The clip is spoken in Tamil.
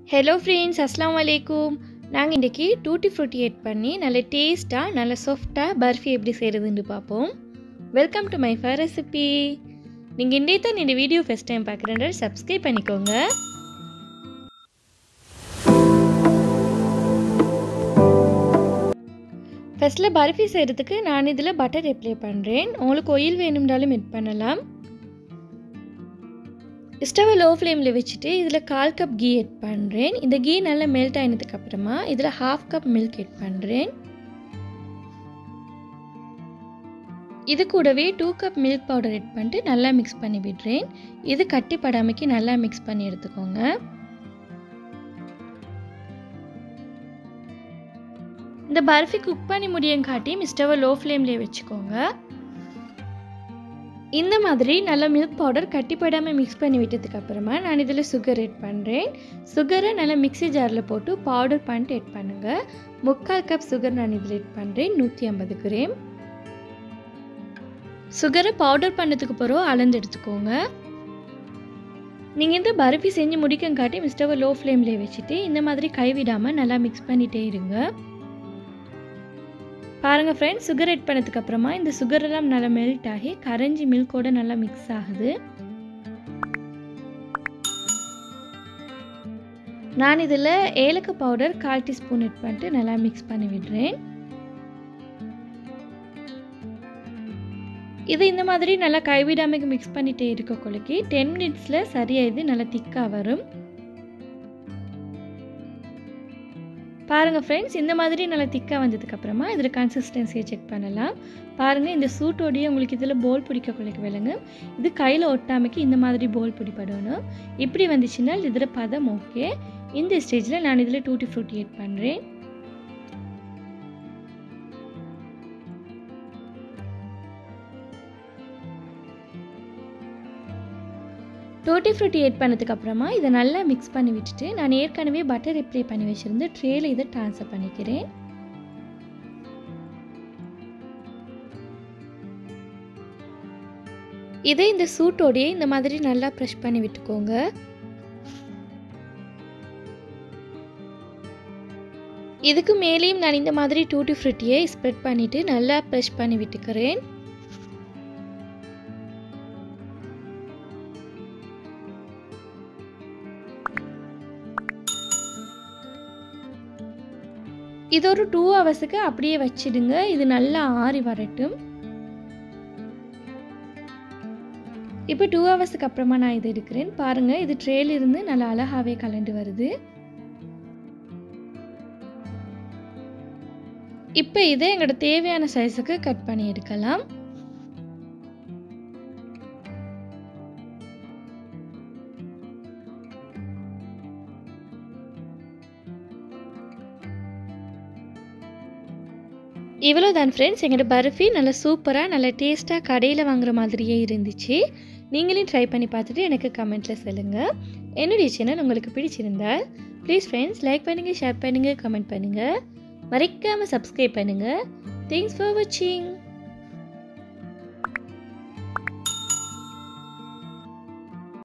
ஹலோ ஃப்ரெண்ட்ஸ் அஸ்லாம் வலைக்கும் நாங்கள் இன்றைக்கி டூட்டி ஃப்ரூட்டி எட் பண்ணி நல்ல டேஸ்ட்டாக நல்ல சாஃப்டாக பர்ஃபி எப்படி செய்கிறதுன்னு பார்ப்போம் வெல்கம் டு மை ஃபர் ரெசிபி நீங்கள் இன்றைய தான் இந்த வீடியோ ஃபஸ்ட் டைம் பார்க்குறேன் சப்ஸ்கிரைப் பண்ணிக்கோங்க ஃபஸ்ட்டில் பர்ஃபி செய்கிறதுக்கு நான் இதில் பட்டர் அப்ளை பண்ணுறேன் உங்களுக்கு ஒயில் வேணும்னாலும் எட் பண்ணலாம் ஸ்டவை லோ ஃப்ளேமில் வச்சுட்டு இதில் கால் கப் கீ எட் பண்ணுறேன் இந்த கீ நல்லா மெல்ட் ஆனதுக்கு அப்புறமா இதில் ஹாஃப் கப் மில்க் எட் பண்ணுறேன் இது கூடவே two cup milk powder add பண்ணிட்டு நல்லா மிக்ஸ் பண்ணி விடுறேன் இது கட்டி படாமைக்கு நல்லா மிக்ஸ் பண்ணி எடுத்துக்கோங்க இந்த பர்ஃபி குக் பண்ணி முடியும் காட்டி ஸ்டவை லோ ஃப்ளேம்லேயே வச்சுக்கோங்க இந்த மாதிரி நல்லா மில்க் பவுடர் கட்டி போடாமல் மிக்ஸ் பண்ணி விட்டதுக்கு அப்புறமா நான் இதில் சுகர் எட் பண்ணுறேன் சுகரை நல்லா மிக்சி ஜாரில் போட்டு பவுடர் பண்ணிட்டு எட் பண்ணுங்கள் முக்கால் கப் சுகர் நான் இதில் எட் பண்ணுறேன் நூற்றி ஐம்பது கிராம் சுகரை பவுடர் பண்ணதுக்கு பிறகு அளந்து எடுத்துக்கோங்க நீங்கள் இந்த பருப்பி செஞ்சு முடிக்கங்காட்டி மிஸ்டவை லோ ஃப்ளேம்லேயே வச்சுட்டு இந்த மாதிரி கைவிடாமல் நல்லா மிக்ஸ் பண்ணிகிட்டே இருங்க பாருங்கள் ஃப்ரெண்ட்ஸ் சுகர் எட் பண்ணதுக்கு அப்புறமா இந்த சுகர் எல்லாம் நல்லா மெல்ட் ஆகி கரைஞ்சி மில்கோட நல்லா மிக்ஸ் ஆகுது நான் இதில் ஏலக்கு பவுடர் கால் டீஸ்பூன் எட் பண்ணிட்டு நல்லா மிக்ஸ் பண்ணி விடுறேன் இது இந்த மாதிரி நல்லா கைவிடாமல் மிக்ஸ் பண்ணிகிட்டே இருக்க கொலைக்கு டென் மினிட்ஸில் சரியாக இது நல்லா திக்காக வரும் பாருங்கள் ஃப்ரெண்ட்ஸ் இந்த மாதிரி நல்லா திக்காக வந்ததுக்கப்புறமா இதில் கன்சிஸ்டன்சியை செக் பண்ணலாம் பாருங்கள் இந்த சூட்டோடையே உங்களுக்கு இதில் போல் பிடிக்க குலைக்க விலங்கு இது கையில் ஒட்டாமைக்கு இந்த மாதிரி போல் பிடிப்படணும் இப்படி வந்துச்சுன்னா இதில் பதம் ஓகே இந்த ஸ்டேஜில் நான் இதில் டூட்டி ஃப்ரூட்டி எட் பண்ணுறேன் டூட்டி ஃப்ரூட்டி எட் பண்ணதுக்கு அப்புறமா இதை நல்லா மிக்ஸ் பண்ணி விட்டுட்டு நான் ஏற்கனவே பட்டர் அப்ளை பண்ணி வச்சுருந்து ட்ரேயில் இதை ட்ரான்ஸ்ஃபர் பண்ணிக்கிறேன் இதை இந்த சூட்டோடையே இந்த மாதிரி நல்லா ப்ரெஷ் பண்ணி விட்டுக்கோங்க இதுக்கு மேலேயும் நான் இந்த மாதிரி டூட்டி ஃப்ரூட்டியை ஸ்ப்ரெட் பண்ணிவிட்டு நல்லா ப்ரெஷ் பண்ணி விட்டுக்கிறேன் இது ஒரு டூ ஹவர்ஸுக்கு அப்படியே வச்சிடுங்க இது நல்லா ஆறி வரட்டும் இப்போ டூ ஹவர்ஸுக்கு அப்புறமா நான் இது எடுக்கிறேன் பாருங்கள் இது ட்ரேல இருந்து நல்லா அழகாகவே கலண்டு வருது இப்போ இதை எங்களோட தேவையான சைஸுக்கு கட் பண்ணி எடுக்கலாம் இவ்வளோ தான் ஃப்ரெண்ட்ஸ் எங்களோட பர்ஃபி நல்லா சூப்பராக நல்லா டேஸ்ட்டாக கடையில் வாங்குற மாதிரியே இருந்துச்சு நீங்களும் ட்ரை பண்ணி பார்த்துட்டு எனக்கு கமெண்ட்டில் சொல்லுங்கள் என்னுடைய சேனல் உங்களுக்கு பிடிச்சிருந்தால் ப்ளீஸ் ஃப்ரெண்ட்ஸ் லைக் பண்ணுங்கள் ஷேர் பண்ணுங்கள் கமெண்ட் பண்ணுங்கள் மறைக்காமல் சப்ஸ்கிரைப் பண்ணுங்கள் தேங்க்ஸ் ஃபார் வாட்சிங்